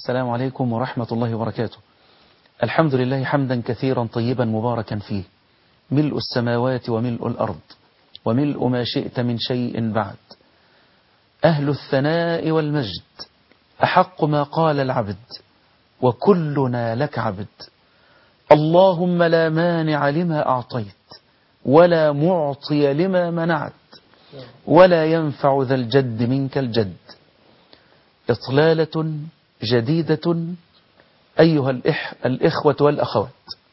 السلام عليكم ورحمة الله وبركاته الحمد لله حمدا كثيرا طيبا مباركا فيه ملء السماوات وملء الأرض وملء ما شئت من شيء بعد أهل الثناء والمجد أحق ما قال العبد وكلنا لك عبد اللهم لا مانع لما أعطيت ولا معطي لما منعت ولا ينفع ذا الجد منك الجد إطلالة جديدة أيها الإح الإخوة والأخوات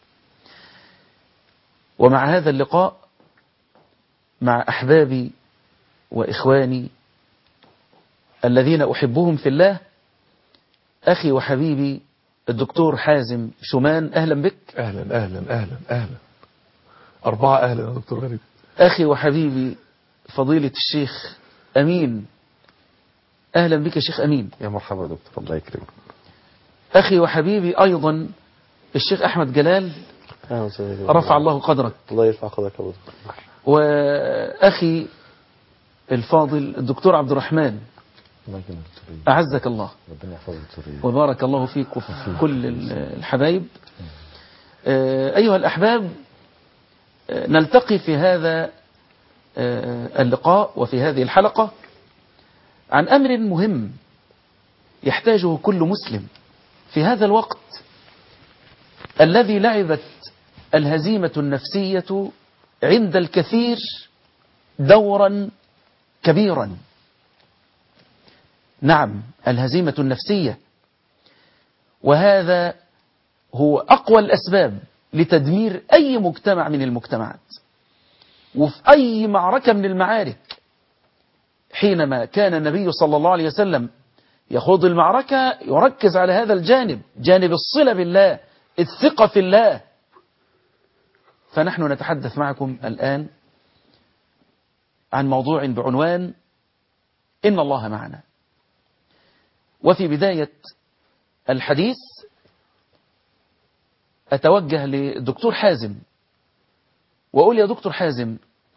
ومع هذا اللقاء مع أحبابي وإخواني الذين أحبهم في الله أخي وحبيبي الدكتور حازم شومان أهلا بك اهلا اهلا اهلا اهلا اربعة اهلا يا دكتور غريب أخي وحبيبي فضيلة الشيخ أمين أهلا بك يا شيخ أمين يا مرحبا يا دكتور الله يكرمك أخي وحبيبي أيضا الشيخ أحمد جلال اهلا وسهلا رفع الله قدرك الله يرفع قدرك يا دكتور وأخي الفاضل الدكتور عبد الرحمن الله يكرمك دكتور أعزك الله ربنا يحفظك دكتور وبارك الله فيك وفي كل ال- الحبايب آه، أيها الأحباب آه، نلتقي في هذا آه، اللقاء وفي هذه الحلقة عن أمر مهم يحتاجه كل مسلم في هذا الوقت الذي لعبت الهزيمة النفسية عند الكثير دورا كبيرا نعم الهزيمة النفسية وهذا هو أقوى الأسباب لتدمير أي مجتمع من المجتمعات وفي أي معركة من المعارك حينما كان النبي صلى الله عليه وسلم يخوض المعركة يركز على هذا الجانب جانب الصلة بالله الثقة في الله فنحن نتحدث معكم الآن عن موضوع بعنوان إن الله معنا وفي بداية الحديث أتوجه للدكتور حازم وأقول يا دكتور حازم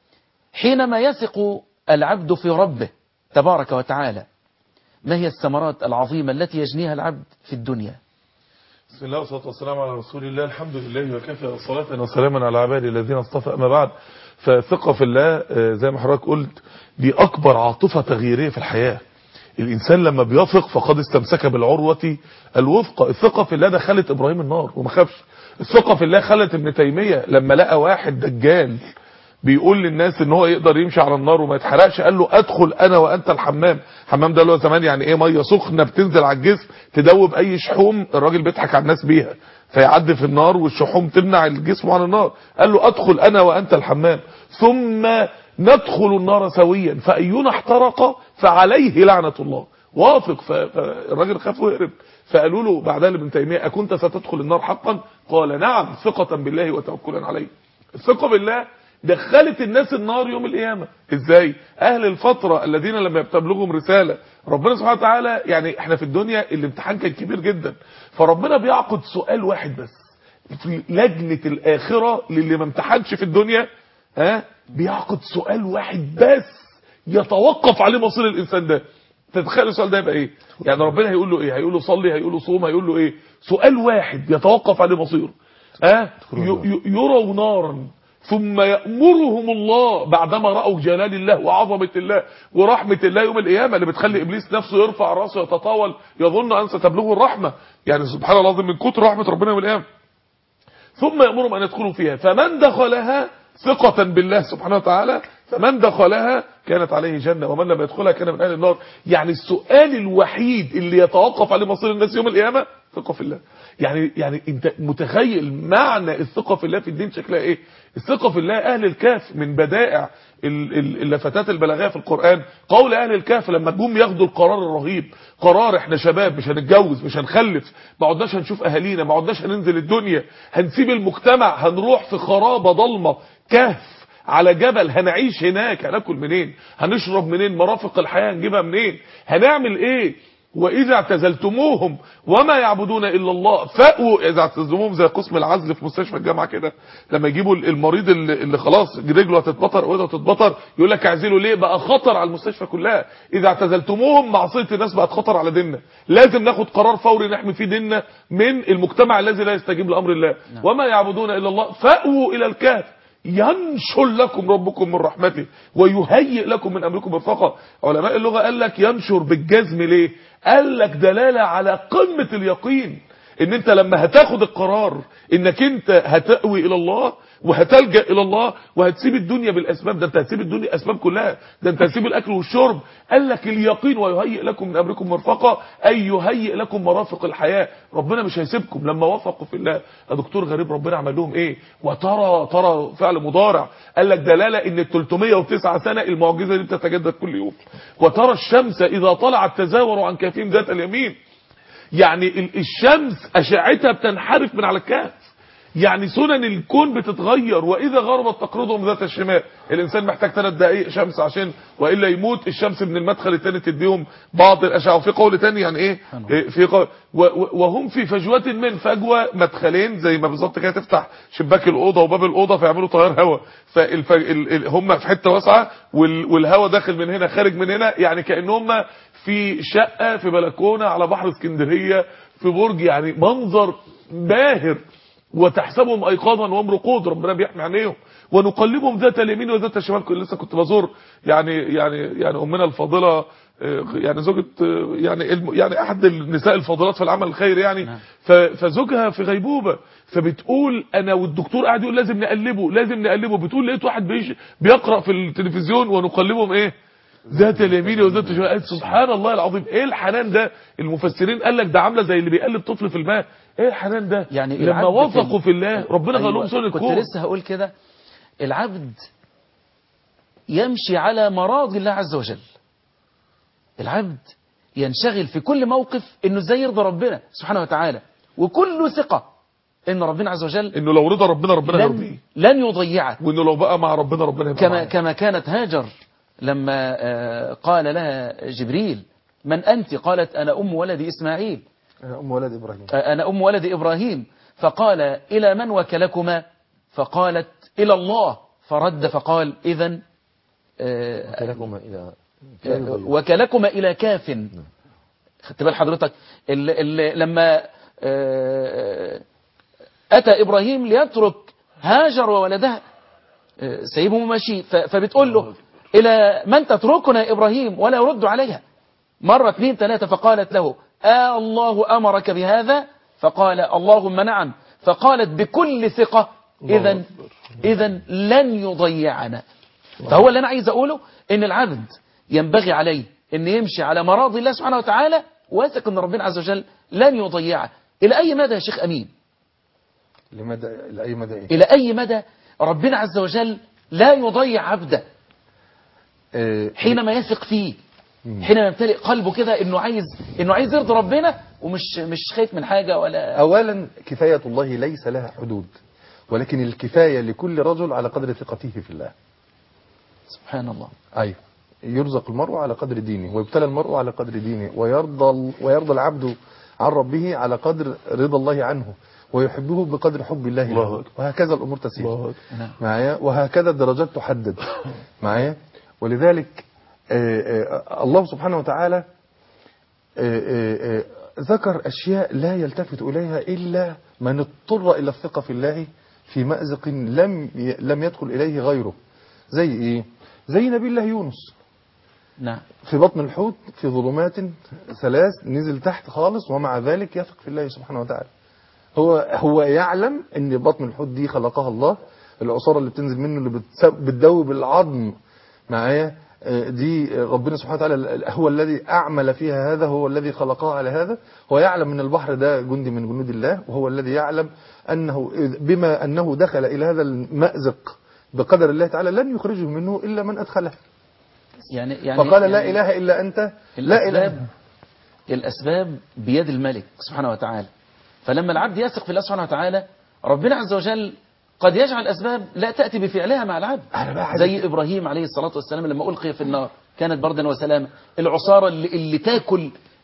حينما يثق العبد في ربه تبارك وتعالى ما هي الثمرات العظيمة التي يجنيها العبد في الدنيا بسم الله والصلاة والسلام على رسول الله الحمد لله وكفى وصلاة وسلاما على عبادي الذين اصطفى أما بعد فالثقة في الله آه، زي ما حضرتك قلت دي أكبر عاطفة تغييرية في الحياة الإنسان لما بيثق فقد استمسك بالعروة الوثقى الثقة في الله دخلت إبراهيم النار وما خافش الثقة في الله خلت ابن تيمية لما لقى واحد دجال بيقول للناس ان هو يقدر يمشي على النار وما يتحرقش قال له ادخل انا وانت الحمام الحمام ده اللي هو زمان يعني ايه ميه سخنه بتنزل على الجسم تدوب اي شحوم الراجل بيضحك على الناس بيها فيعدي في النار والشحوم تمنع الجسم عن النار قال له ادخل انا وانت الحمام ثم ندخل النار سويا فاينا احترق فعليه لعنه الله واثق ف- فالراجل خاف وهرب فقالوا له بعدها لابن تيميه اكنت ستدخل النار حقا قال نعم ثقه بالله وتوكلا عليه الثقه بالله دخلت الناس النار يوم القيامة ازاي اهل الفترة الذين لما يبتبلغهم رسالة ربنا سبحانه وتعالى يعني احنا في الدنيا الامتحان كان كبير جدا فربنا بيعقد سؤال واحد بس في لجنة الاخرة للي ما امتحنش في الدنيا ها بيعقد سؤال واحد بس يتوقف عليه مصير الانسان ده تتخيل السؤال ده يبقى ايه يعني ربنا هيقول له ايه هيقول له صلي هيقول له صوم هيقول له ايه سؤال واحد يتوقف عليه مصيره ها ي- ي- يروا نارا ثم يأمرهم الله بعدما رأوا جلال الله وعظمة الله ورحمة الله يوم القيامة اللي بتخلي إبليس نفسه يرفع راسه يتطاول يظن أن ستبلغه الرحمة يعني سبحان الله العظيم من كتر رحمة ربنا يوم القيامة ثم يأمرهم أن يدخلوا فيها فمن دخلها ثقة بالله سبحانه وتعالى فمن دخلها كانت عليه جنة ومن لم يدخلها كان من أهل النار يعني السؤال الوحيد اللي يتوقف عليه مصير الناس يوم القيامة ثقة في الله يعني يعني انت متخيل معنى الثقة في الله في الدين شكلها ايه الثقة في الله اهل الكهف من بدائع ال- ال- اللفتات البلاغيه في القرآن قول اهل الكهف لما جم ياخدوا القرار الرهيب قرار احنا شباب مش هنتجوز مش هنخلف ما عدناش هنشوف اهالينا ما عدناش هننزل الدنيا هنسيب المجتمع هنروح في خرابة ضلمة كهف على جبل هنعيش هناك هناكل منين هنشرب منين مرافق الحياة هنجيبها منين هنعمل ايه واذا اعتزلتموهم وما يعبدون الا الله فاووا اذا اعتزلتموهم زي قسم العزل في مستشفى الجامعه كده لما يجيبوا المريض اللي, اللي خلاص رجله هتتبطر وايده هتتبطر يقول لك اعزله ليه بقى خطر على المستشفى كلها اذا اعتزلتموهم معصيه الناس بقت خطر على ديننا لازم ناخد قرار فوري نحمي فيه ديننا من المجتمع الذي لا يستجيب لامر الله وما يعبدون الا الله فاووا الى الكهف ينشر لكم ربكم من رحمته ويهيئ لكم من امركم مرفقا علماء اللغه قال لك ينشر بالجزم ليه قال لك دلاله على قمه اليقين ان انت لما هتاخد القرار انك انت هتأوي الى الله وهتلجأ الى الله وهتسيب الدنيا بالاسباب ده انت هتسيب الدنيا اسباب كلها ده انت هتسيب الاكل والشرب قال لك اليقين ويهيئ لكم من امركم مرفقا اي يهيئ لكم مرافق الحياه ربنا مش هيسيبكم لما وثقوا في الله يا دكتور غريب ربنا عمل لهم ايه وترى ترى فعل مضارع قال لك دلاله ان ال 309 سنه المعجزه دي بتتجدد كل يوم وترى الشمس اذا طلعت تزاور عن كافهم ذات اليمين يعني ال- الشمس اشعتها بتنحرف من على الكهف يعني سنن الكون بتتغير واذا غربت تقرضهم ذات الشمال الانسان محتاج ثلاث دقائق شمس عشان والا يموت الشمس من المدخل الثاني تديهم بعض الاشعه وفي قول تاني يعني ايه إيه في قول و- و- وهم في فجوه من فجوه مدخلين زي ما بالظبط كده تفتح شباك الاوضه وباب الاوضه فيعملوا تيار هواء فهم في حته واسعه وال- والهواء داخل من هنا خارج من هنا يعني كانهم في شقه في بلكونه على بحر اسكندريه في برج يعني منظر باهر وتحسبهم ايقاظا وهم رقود ربنا بيحمي عينيهم ونقلبهم ذات اليمين وذات الشمال كنت لسه كنت بزور يعني يعني يعني امنا الفاضله آه، يعني زوجة آه، يعني الم- يعني احد النساء الفاضلات في العمل الخيري يعني ف- فزوجها في غيبوبه فبتقول انا والدكتور قاعد يقول لازم نقلبه لازم نقلبه بتقول لقيت واحد بيش بيقرا في التلفزيون ونقلبهم ايه ذات اليمين وذات الشمال قالت سبحان الله العظيم ايه الحنان ده المفسرين قال لك ده عامله زي اللي بيقلب طفل في الماء ايه الحنان ده يعني لما العبد في وثقوا ال- في الله ربنا قال لهم أيوة، سنة كنت الكون لسه هقول كده العبد يمشي على مراضي الله عز وجل العبد ينشغل في كل موقف انه ازاي يرضى ربنا سبحانه وتعالى وكل ثقة ان ربنا عز وجل انه لو رضى ربنا ربنا لن, يرضيه لن يضيعك وانه لو بقى مع ربنا ربنا يبقى كما معاه. كما كانت هاجر لما آه، قال لها جبريل من أنت قالت أنا أم ولد إسماعيل أنا أم ولد إبراهيم آه، أنا أم ولد إبراهيم فقال إلى من وكلكما فقالت إلى الله فرد فقال إذا وكلكما إلى وكلكما إلى كاف خدت بال حضرتك ال ال لما آه، أتى إبراهيم ليترك هاجر وولدها آه، سيبهم ماشي ف- فبتقول له إلى من تتركنا يا إبراهيم ولا يرد عليها مرة اثنين ثلاثة فقالت له آه الله أمرك بهذا فقال اللهم نعم فقالت بكل ثقة إذا إذا لن يضيعنا فهو اللي أنا عايز أقوله إن العبد ينبغي عليه إن يمشي على مراضي الله سبحانه وتعالى واثق إن ربنا عز وجل لن يضيعه إلى أي مدى يا شيخ أمين لمدى لأي مدى إيه؟ إلى أي مدى ربنا عز وجل لا يضيع عبده آه، حينما يثق فيه حينما يمتلئ قلبه كده انه عايز انه عايز يرضي ربنا ومش مش خايف من حاجه ولا أولا كفاية الله ليس لها حدود ولكن الكفاية لكل رجل على قدر ثقته في الله سبحان الله أيوة يرزق المرء على قدر دينه ويبتلى المرء على قدر دينه ويرضى ويرضى العبد عن ربه على قدر رضا الله عنه ويحبه بقدر حب الله الله له أكبر. وهكذا الأمور تسير الله نعم. معايا وهكذا الدرجات تحدد معايا ولذلك آه، آه، الله سبحانه وتعالى آه، آه، آه، ذكر أشياء لا يلتفت إليها إلا من اضطر إلى الثقة في الله في مأزق لم ي- لم يدخل إليه غيره زي إيه زي نبي الله يونس نعم في بطن الحوت في ظلمات ثلاث نزل تحت خالص ومع ذلك يثق في الله سبحانه وتعالى هو هو يعلم ان بطن الحوت دي خلقها الله العصاره اللي بتنزل منه اللي بتسب- بتدوب العظم معايا آه، دي ربنا سبحانه وتعالى هو الذي اعمل فيها هذا هو الذي خلقها على هذا هو يعلم ان البحر ده جندي من جنود الله وهو الذي يعلم انه بما انه دخل الى هذا المأزق بقدر الله تعالى لن يخرجه منه الا من ادخله يعني يعني فقال لا يعني اله الا انت لا اله الأسباب الأسباب بيد الملك سبحانه وتعالى فلما العبد يثق في الله سبحانه وتعالى ربنا عز وجل قد يجعل أسباب لا تأتي بفعلها مع العبد أنا بقى عايز- زي إبراهيم عليه الصلاة والسلام لما ألقي في النار كانت بردا وسلاما العصارة اللي, اللي تاكل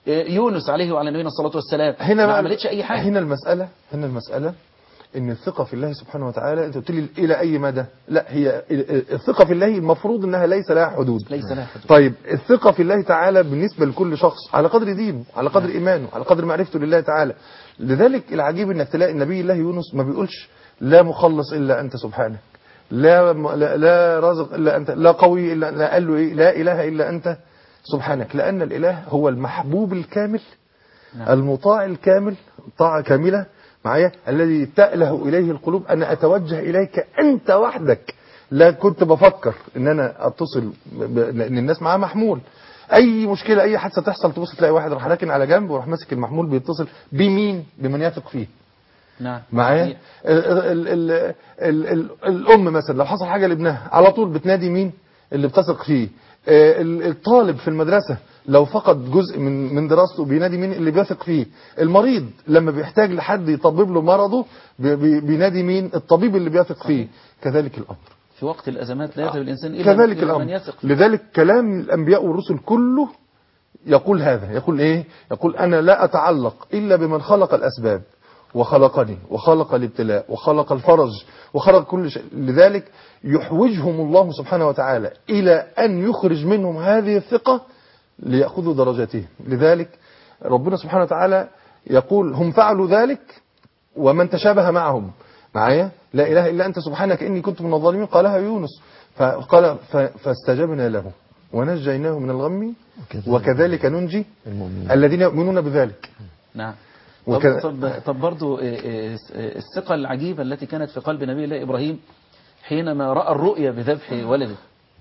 يونس عليه وعلى نبينا الصلاة والسلام هنا ما بقى- عملتش أي حاجة هنا المسألة هنا المسألة ان الثقة في الله سبحانه وتعالى انت قلت لي الى اي مدى لا هي الثقة في الله المفروض انها ليس لها حدود ليس لها حدود طيب الثقة في الله تعالى بالنسبة لكل شخص على قدر دينه على قدر إيمانه على قدر معرفته لله تعالى لذلك العجيب انك تلاقي النبي الله يونس ما بيقولش لا مخلص إلا أنت سبحانك لا لا, لا رازق إلا أنت لا قوي إلا لا قال له إيه لا إله إلا أنت سبحانك لأن الإله هو المحبوب الكامل نعم. المطاع الكامل طاعة كاملة معايا الذي تأله إليه القلوب أنا أتوجه إليك أنت وحدك لا كنت بفكر ان انا اتصل ب- ب- لان الناس معاها محمول اي مشكله اي حادثه تحصل تبص تلاقي واحد راح راكن على جنب وراح ماسك المحمول بيتصل بمين بمن يثق فيه نعم معايا صحيح. ال ال ال ال ال الام مثلا لو حصل حاجه لابنها على طول بتنادي مين اللي بتثق فيه آه، ال- الطالب في المدرسه لو فقد جزء من من دراسته بينادي مين اللي بيثق فيه المريض لما بيحتاج لحد يطبب له مرضه بي- بي- بينادي مين الطبيب اللي بيثق فيه كذلك الامر في وقت الأزمات لا يذهب الإنسان إلا كذلك إلى من الأمر يثق فيه. لذلك كلام الأنبياء والرسل كله يقول هذا يقول إيه يقول أنا لا أتعلق إلا بمن خلق الأسباب وخلقني وخلق الابتلاء وخلق الفرج وخلق كل شيء لذلك يحوجهم الله سبحانه وتعالى إلى أن يخرج منهم هذه الثقة ليأخذوا درجاتهم لذلك ربنا سبحانه وتعالى يقول هم فعلوا ذلك ومن تشابه معهم معايا لا إله إلا أنت سبحانك إني كنت من الظالمين قالها يونس فقال ف- فاستجبنا له ونجيناه من الغم وكذلك ننجي المؤمنين. الذين يؤمنون بذلك نعم طب, وكذا- طب, طب برضو إيه إيه الثقة العجيبة التي كانت في قلب نبي الله إبراهيم حينما رأى الرؤيا بذبح ولده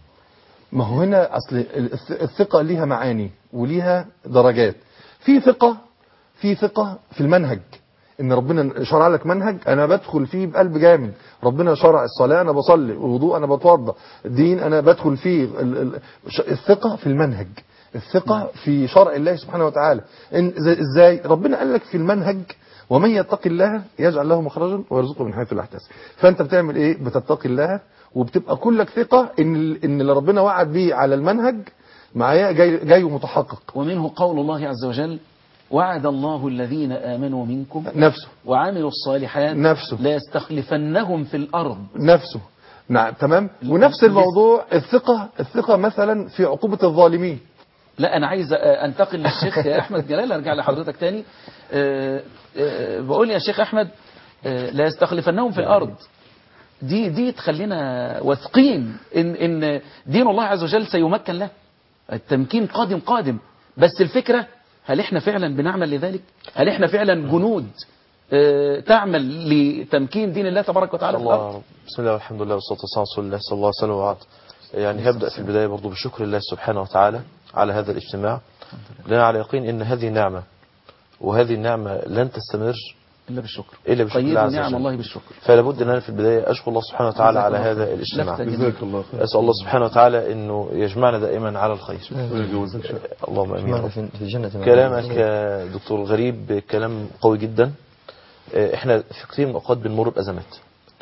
ما هو هنا أصل الث- الثقة ليها معاني وليها درجات في ثقة في ثقة في المنهج ان ربنا شرع لك منهج انا بدخل فيه بقلب جامد ربنا شرع الصلاة انا بصلي الوضوء انا بتوضى الدين انا بدخل فيه ال- ال- ش- الثقة في المنهج الثقة في شرع الله سبحانه وتعالى إن زي- ازاي ربنا قال لك في المنهج ومن يتقي الله يجعل له مخرجا ويرزقه من حيث لا يحتسب فانت بتعمل ايه بتتقي الله وبتبقى كلك ثقة ان ال- ان اللي ربنا وعد بيه على المنهج معايا جاي جاي ومتحقق ومنه قول الله عز وجل وعد الله الذين آمنوا منكم نفسه وعملوا الصالحات نفسه. لا يستخلفنهم في الأرض نفسه نعم تمام ونفس الموضوع الثقة الثقة مثلا في عقوبة الظالمين لا أنا عايز آه، أنتقل للشيخ يا أحمد جلال أرجع لحضرتك تاني آه، آه، بقول يا شيخ أحمد آه، لا يستخلفنهم في الأرض دي دي تخلينا واثقين إن إن دين الله عز وجل سيمكن له التمكين قادم قادم بس الفكرة هل احنا فعلا بنعمل لذلك هل احنا فعلا جنود آه، تعمل لتمكين دين الله تبارك وتعالى في الأرض الله بسم الله والحمد لله والصلاة والسلام على رسول الله صلى الله عليه وسلم وبعد يعني هبدأ في البداية برضو بشكر الله سبحانه وتعالى على هذا الاجتماع لأن على يقين أن هذه نعمة وهذه النعمة لن تستمر إلا بالشكر إلا بشكر طيب الله عز نعم وجل. الله بالشكر فلا بد أن أنا في البداية أشكر الله سبحانه وتعالى جزاك على الله هذا خير. الاجتماع لفتة جزاك الله خير أسأل الله سبحانه وتعالى أنه يجمعنا دائما على الخير ويجوزك شيخ. اللهم أمين معنا في في الجنة مع كلامك الله. يا دكتور غريب كلام قوي جدا آه، احنا في كتير من الاوقات بنمر بازمات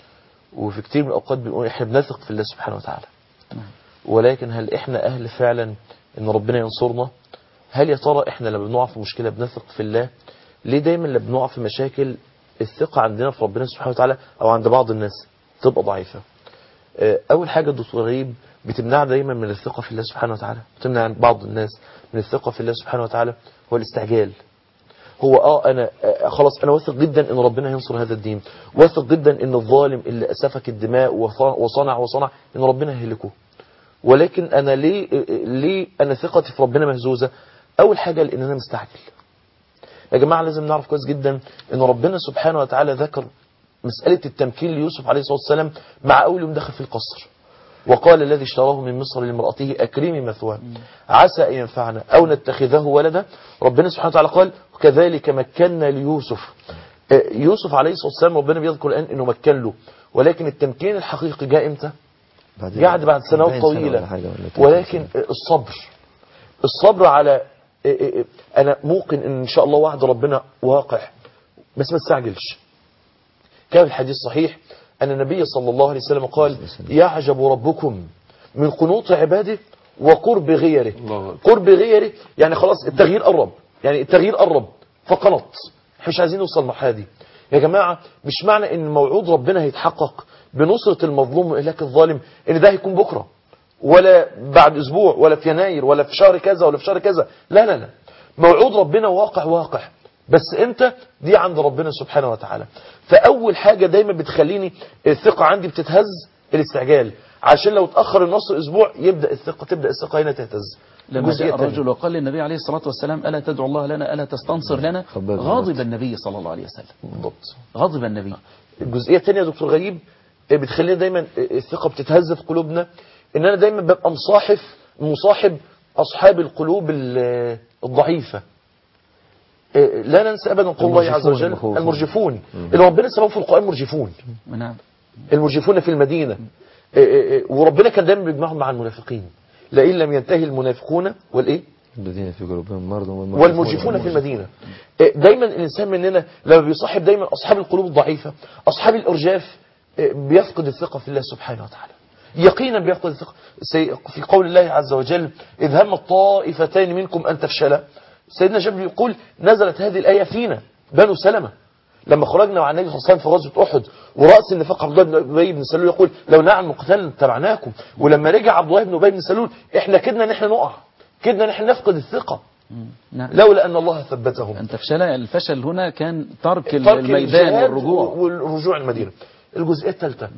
وفي كتير من الاوقات بنقول احنا بنثق في الله سبحانه وتعالى ولكن هل احنا اهل فعلا ان ربنا ينصرنا هل يا ترى احنا لما بنقع في مشكله بنثق في الله ليه دايما لما بنقع في مشاكل الثقه عندنا في ربنا سبحانه وتعالى او عند بعض الناس تبقى ضعيفه آه، اول حاجه الدكتور غريب بتمنع دايما من الثقه في الله سبحانه وتعالى بتمنع عند بعض الناس من الثقه في الله سبحانه وتعالى هو الاستعجال هو اه انا آه خلاص انا واثق جدا ان ربنا هينصر هذا الدين واثق جدا ان الظالم اللي اسفك الدماء وص- وصنع وصنع ان ربنا هيهلكه ولكن انا ليه آه، آه، ليه انا ثقتي في ربنا مهزوزه اول حاجه لان انا مستعجل يا جماعه لازم نعرف كويس جدا ان ربنا سبحانه وتعالى ذكر مساله التمكين ليوسف عليه الصلاه والسلام مع اول يوم دخل في القصر وقال الذي اشتراه من مصر لامرأته أكرمي مثواه عسى أن ينفعنا أو نتخذه ولدا ربنا سبحانه وتعالى قال كذلك مكنا ليوسف آه، يوسف عليه الصلاة والسلام ربنا بيذكر الآن أنه مكن له ولكن التمكين الحقيقي جاء إمتى بعد قاعد بعد سنوات 40 سنة طويلة ولا حاجة ولا 30 ولكن سنة. الصبر الصبر على أنا موقن إن شاء الله وعد ربنا واقع بس ما تستعجلش كان الحديث صحيح أن النبي صلى الله عليه وسلم قال يعجب ربكم من قنوط عباده وقرب غيره الله أكبر. قرب غيره يعني خلاص التغيير قرب يعني التغيير قرب فقنط احنا مش عايزين نوصل للمرحله دي يا جماعه مش معنى ان موعود ربنا هيتحقق بنصره المظلوم واهلاك الظالم ان ده هيكون بكره ولا بعد اسبوع ولا في يناير ولا في شهر كذا ولا في شهر كذا لا لا لا موعود ربنا واقع واقع بس امتى دي عند ربنا سبحانه وتعالى فاول حاجه دايما بتخليني الثقه عندي بتتهز الاستعجال عشان لو اتاخر النص اسبوع يبدا الثقه تبدا الثقه هنا تهتز لما الجزئية جاء التانية. الرجل وقال للنبي عليه الصلاة والسلام ألا تدعو الله لنا ألا تستنصر لنا خباب غاضب النبي. النبي صلى الله عليه وسلم بالضبط غضب النبي الجزئيه الثانيه يا دكتور غريب آه، بتخلينا دايما آه، الثقه بتتهز في قلوبنا ان انا دايما ببقى مصاحف مصاحب اصحاب القلوب ال- الضعيفه آه، لا ننسى ابدا قول الله عز المرجفون وجل المخوفون. المرجفون اللي ربنا سماهم في القران مرجفون نعم المرجفون في المدينه آه، آه، آه، وربنا كان دايما بيجمعهم مع المنافقين لئن لم ينتهي المنافقون والايه الذين في قلوبهم مرض والمرجفون في المدينة إيه، دايما الإنسان مننا لما بيصاحب دايما أصحاب القلوب الضعيفة أصحاب الإرجاف إيه، بيفقد الثقة في الله سبحانه وتعالى يقينا بيفقد الثقة سي- في قول الله عز وجل إذ هم الطائفتان منكم أن تفشلا سيدنا جابر يقول نزلت هذه الآية فينا بنو سلمة لما خرجنا مع النبي صلى الله عليه وسلم في غزوة أحد ورأس النفاق عبد الله بن أبي بن سلول يقول لو نعم قتال تبعناكم ولما رجع عبد الله بن أبي بن سلول إحنا كدنا إن إحنا نقع كدنا إن إحنا نفقد الثقة نعم لولا أن الله ثبتهم أن تفشل الفشل هنا كان ترك ترك الميدان الجهاد والرجوع والرجوع المدينة الجزئية الثالثة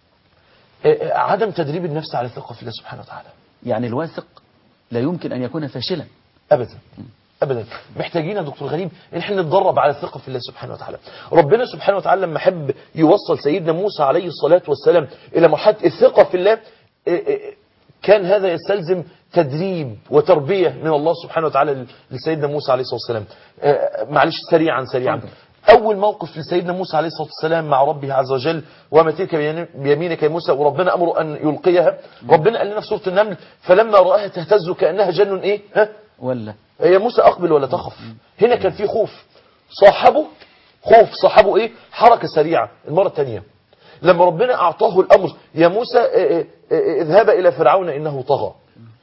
آه، عدم تدريب النفس على الثقة في الله سبحانه وتعالى يعني الواثق لا يمكن أن يكون فاشلا ابدا ابدا محتاجين يا دكتور غريب ان احنا نتدرب على الثقه في الله سبحانه وتعالى ربنا سبحانه وتعالى لما حب يوصل سيدنا موسى عليه الصلاه والسلام الى مرحله الثقه في الله إيه إيه كان هذا يستلزم تدريب وتربيه من الله سبحانه وتعالى لسيدنا موسى عليه الصلاه والسلام آه، معلش سريعا سريعا اول موقف لسيدنا موسى عليه الصلاه والسلام مع ربه عز وجل وما تلك بيمين- بيمينك يا موسى وربنا امره ان يلقيها ربنا قال لنا في سوره النمل فلما راها تهتز كانها جن ايه ها ولا يا موسى اقبل ولا تخف هنا كان في خوف صاحبه خوف صاحبه ايه حركه سريعه المره الثانيه لما ربنا اعطاه الامر يا موسى اه، اه، اه، اذهب الى فرعون انه طغى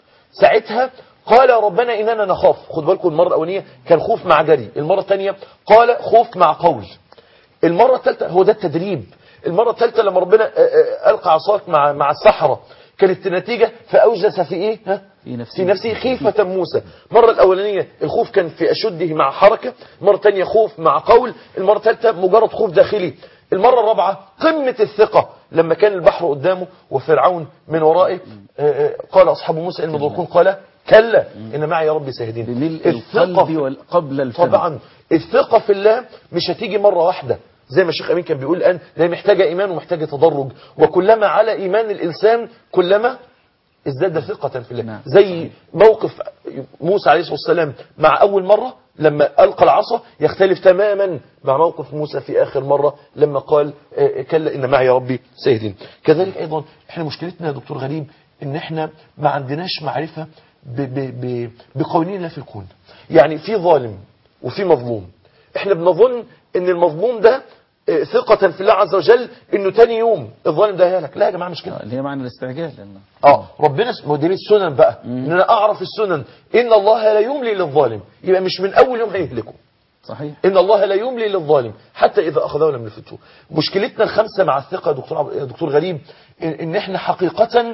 ساعتها قال ربنا اننا نخاف خد بالكم المره الاولانيه كان خوف مع جري المره الثانيه قال خوف مع قول المره الثالثه هو ده التدريب المره الثالثه لما ربنا اه، اه، القى عصاك مع مع السحره كانت النتيجه فاوجس في ايه ها في نفسه في نفسه خيفة موسى المرة الأولانية الخوف كان في أشده مع حركة المرة الثانية خوف مع قول المرة الثالثة مجرد خوف داخلي المرة الرابعة قمة الثقة لما كان البحر قدامه وفرعون من ورائه آه، آه، قال أصحاب موسى إن مدركون قال كلا إن معي يا ربي سيهدين بملء الثقة القلب في- وال- قبل الفم طبعا الثقة في الله مش هتيجي مرة واحدة زي ما الشيخ أمين كان بيقول الآن ده محتاجة إيمان ومحتاجة تدرج وكلما على إيمان الإنسان كلما ازداد ثقة في الله نعم. زي موقف موسى عليه الصلاة والسلام مع أول مرة لما ألقى العصا يختلف تماما مع موقف موسى في آخر مرة لما قال آه، كلا إن معي ربي سيهدين كذلك أيضا احنا مشكلتنا يا دكتور غريب إن احنا ما عندناش معرفة ب- ب- ب- بقوانين الله في الكون يعني في ظالم وفي مظلوم احنا بنظن ان المظلوم ده آه، ثقة في الله عز وجل انه تاني يوم الظالم ده هيهلك لا يا جماعة مش كده آه، اللي هي معنى الاستعجال لأن اه ربنا اسمه دي السنن بقى ان انا اعرف السنن ان الله لا يملي للظالم يبقى مش من اول يوم هيهلكه صحيح ان الله لا يملي للظالم حتى اذا اخذه لم يفته مشكلتنا الخامسه مع الثقه يا دكتور عب- يا دكتور غريب ان, إن احنا حقيقه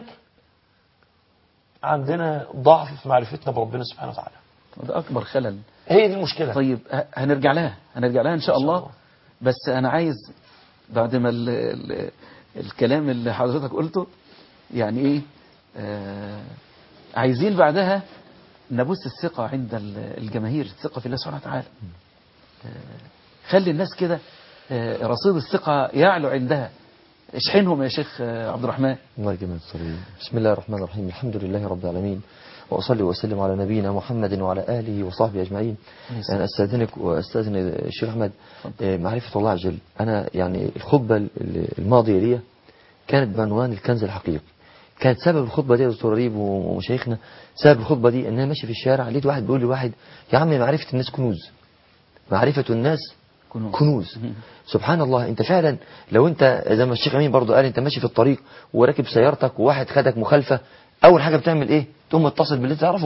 عندنا ضعف في معرفتنا بربنا سبحانه وتعالى وده أكبر خلل هي دي المشكله طيب ه- هنرجع لها هنرجع لها إن شاء الله الله. بس أنا عايز بعد ما ال ال الكلام اللي حضرتك قلته يعني إيه آه عايزين بعدها نبث الثقة عند ال- الجماهير الثقة في الله سبحانه وتعالى آه خلي الناس كده آه رصيد الثقة يعلو عندها اشحنهم يا شيخ آه عبد الرحمن الله يجمع الصليب بسم الله الرحمن الرحيم الحمد لله رب العالمين وأصلي وأسلم على نبينا محمد وعلى آله وصحبه أجمعين يعني أستاذنك وأستاذن الشيخ أحمد آه، معرفة الله عز وجل أنا يعني الخطبة ال- الماضية لي كانت بعنوان الكنز الحقيقي كانت سبب الخطبة دي يا دكتور ريب ومشايخنا سبب الخطبة دي ان انا ماشي في الشارع لقيت واحد بيقول لواحد يا عم معرفة الناس كنوز معرفة الناس كنوز. كنوز سبحان الله انت فعلا لو انت زي ما الشيخ امين برضو قال انت ماشي في الطريق وراكب سيارتك وواحد خدك مخالفة اول حاجة بتعمل ايه تقوم متصل باللي تعرفه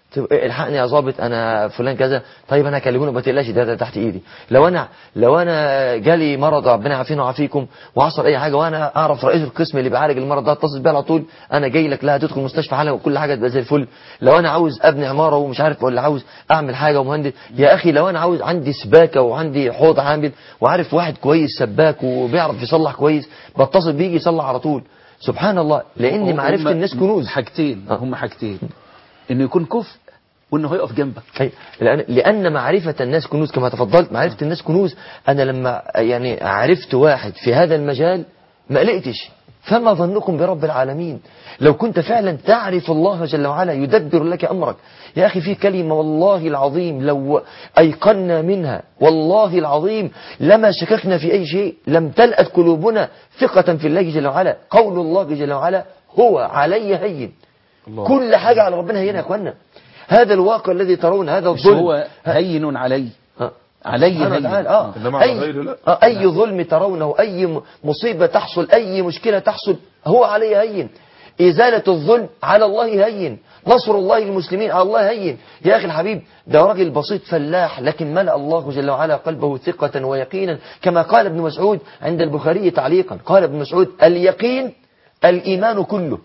طب إيه، الحقني يا ظابط انا فلان كذا طيب انا اكلمونه ما تقلقش ده, ده تحت ايدي لو انا لو انا جالي مرض ربنا يعافينا ويعافيكم وحصل اي حاجه وانا اعرف رئيس القسم اللي بيعالج المرض ده اتصل بيه على طول انا جاي لك لا هتدخل مستشفى حالا وكل حاجه تبقى زي الفل لو انا عاوز ابني عماره ومش عارف ولا عاوز اعمل حاجه ومهندس يا اخي لو انا عاوز عندي سباكه وعندي حوض عامل وعارف واحد كويس سباك وبيعرف يصلح كويس بتصل بيجي يصلح على طول سبحان الله لان معرفه هم الناس كنوز حاجتين آه. هم حاجتين انه يكون كفء وانه هيقف جنبك أي. لأن, لأن معرفة الناس كنوز كما تفضلت معرفة الناس كنوز أنا لما يعني عرفت واحد في هذا المجال ما قلقتش فما ظنكم برب العالمين لو كنت فعلا تعرف الله جل وعلا يدبر لك أمرك يا أخي في كلمة والله العظيم لو أيقنا منها والله العظيم لما شككنا في أي شيء لم تلأت قلوبنا ثقة في الله جل وعلا قول الله جل وعلا هو علي هين كل حاجة على ربنا هينا يا أخوانا هذا الواقع الذي ترون هذا مش الظلم هو هين علي آه. علي سبحانه هين وتعالى آه. إنما على أي, غيره لا. آه. أي ظلم ترونه أي م- مصيبة تحصل أي مشكلة تحصل هو عليه هين إزالة الظلم على الله هين نصر الله للمسلمين على الله هين يا أخي الحبيب ده راجل بسيط فلاح لكن ملأ الله جل وعلا قلبه ثقة ويقينا كما قال ابن مسعود عند البخاري تعليقا قال ابن مسعود اليقين الإيمان كله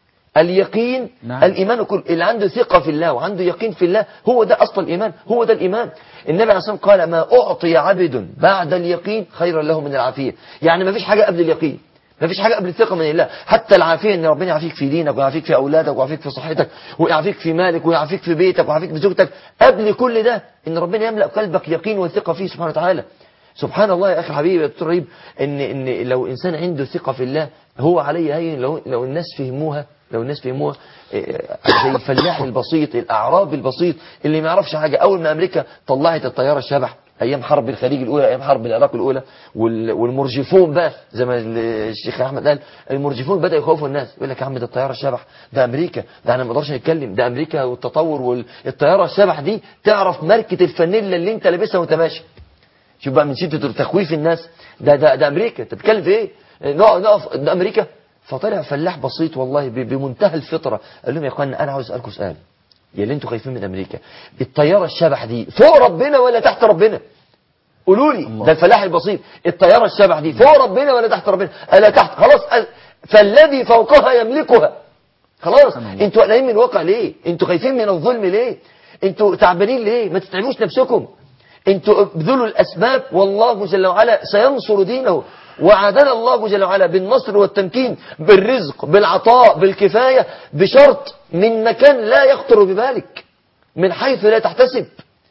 اليقين نعم. الإيمان كل اللي عنده ثقة في الله وعنده يقين في الله هو ده أصل الإيمان هو ده الإيمان النبي عليه الصلاة والسلام قال ما أعطي عبد بعد اليقين خيرا له من العافية يعني ما فيش حاجة قبل اليقين ما فيش حاجة قبل الثقة من الله حتى العافية ان ربنا يعافيك في دينك ويعافيك في أولادك ويعافيك في صحتك ويعافيك في مالك ويعافيك في بيتك ويعافيك في زوجتك قبل كل ده ان ربنا يملأ قلبك يقين وثقة فيه سبحانه وتعالى سبحان الله يا أخي الحبيب يا دكتور رهيب ان ان لو إنسان عنده ثقة في الله هو عليه هين لو لو الناس فهموها لو الناس فهموها إيه، زي الفلاح البسيط الأعرابي البسيط اللي ما يعرفش حاجة أول ما أمريكا طلعت الطيارة الشبح أيام حرب الخليج الأولى أيام حرب العراق الأولى وال- والمرجفون بقى زي ما الشيخ أحمد قال المرجفون بدأ يخوفوا الناس يقول لك يا عم ده الطيارة الشبح ده أمريكا ده أنا ما نقدرش نتكلم ده أمريكا والتطور والطيارة الشبح دي تعرف ماركة الفانيلا اللي أنت لابسها وأنت ماشي شوف بقى من شدة تخويف الناس ده ده ده أمريكا أنت بتتكلم في إيه؟ نقف نقف ده أمريكا فطلع فلاح بسيط والله ب- بمنتهى الفطرة قال لهم يا اخوانا أنا عاوز أسألكم سؤال يا اللي انتوا خايفين من أمريكا الطيارة الشبح دي فوق ربنا ولا تحت ربنا قولوا لي ده الفلاح البسيط الطيارة الشبح دي فوق ربنا ولا تحت ربنا ألا تحت خلاص أ- فالذي فوقها يملكها خلاص انتوا قلقانين من الواقع ليه انتوا خايفين من الظلم ليه انتوا تعبانين ليه ما تتعبوش نفسكم انتوا ابذلوا الاسباب والله جل وعلا سينصر دينه وعدنا الله جل وعلا بالنصر والتمكين بالرزق بالعطاء بالكفاية بشرط من مكان لا يخطر ببالك من حيث لا تحتسب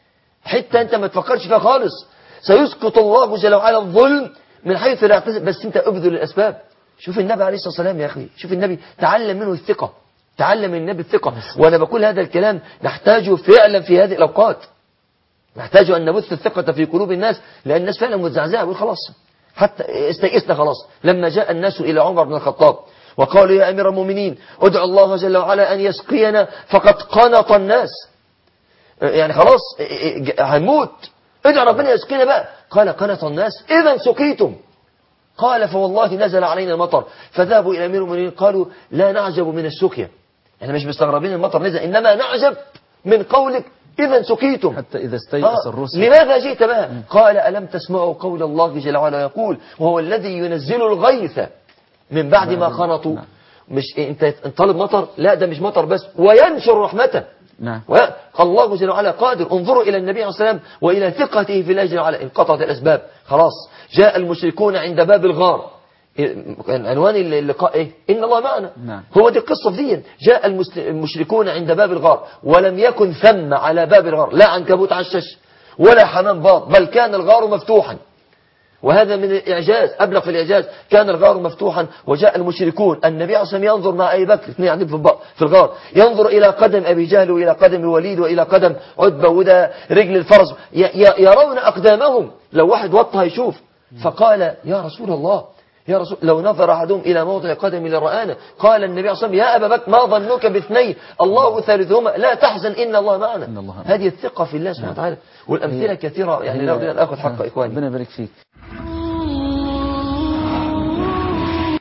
حتة انت ما تفكرش فيها خالص سيسقط الله جل وعلا الظلم من حيث لا يحتسب بس انت ابذل الاسباب شوف النبي عليه الصلاة والسلام يا اخي شوف النبي تعلم منه الثقة تعلم من النبي الثقة وانا بقول هذا الكلام نحتاجه فعلا في هذه الاوقات نحتاج أن نبث الثقة في قلوب الناس لأن الناس فعلا متزعزعة يقول خلاص حتى استيئسنا خلاص لما جاء الناس إلى عمر بن الخطاب وقالوا يا أمير المؤمنين ادعو الله جل وعلا أن يسقينا فقد قنط الناس يعني خلاص هنموت ادعو ربنا يسقينا بقى قال قنط الناس إذا سقيتم قال فوالله نزل علينا المطر فذهبوا إلى أمير المؤمنين قالوا لا نعجب من السقيا احنا مش مستغربين المطر نزل إنما نعجب من قولك إذا سقيتم حتى إذا استيأس آه، الرسل لماذا جئت بقى قال ألم تسمعوا قول الله جل وعلا يقول وهو الذي ينزل الغيث من بعد ما بعد- قنطوا نعم. مش إيه، انت انت طالب مطر لا ده مش مطر بس وينشر رحمته نعم الله جل وعلا قادر انظروا إلى النبي عليه الصلاة والسلام وإلى ثقته في الله جل وعلا انقطعت الأسباب خلاص جاء المشركون عند باب الغار إيه، كان عنوان اللقاء ايه ان الله معنا نعم. هو دي القصه في دي جاء المسل- المشركون عند باب الغار ولم يكن ثم على باب الغار لا عنكبوت عشش ولا حمام باط بل كان الغار مفتوحا وهذا من الإعجاز أبلغ في الإعجاز كان الغار مفتوحا وجاء المشركون النبي عليه الصلاة والسلام ينظر مع أبي بكر اثنين قاعدين في الب- في الغار ينظر إلى قدم أبي جهل وإلى قدم الوليد وإلى قدم عتبة وده رجل الفرس ي- ي- يرون أقدامهم لو واحد وطى هيشوف فقال يا رسول الله يا رسول لو نظر أحدهم إلى موضع قدم لرآنا قال النبي عليه الصلاة والسلام يا أبا بكر ما ظنك باثنين الله ثالثهما لا تحزن إن الله معنا إن الله معنا. هذه الثقة في الله سبحانه وتعالى والأمثلة كثيرة يعني لا أريد أن أخذ حق إخواني ربنا يبارك فيك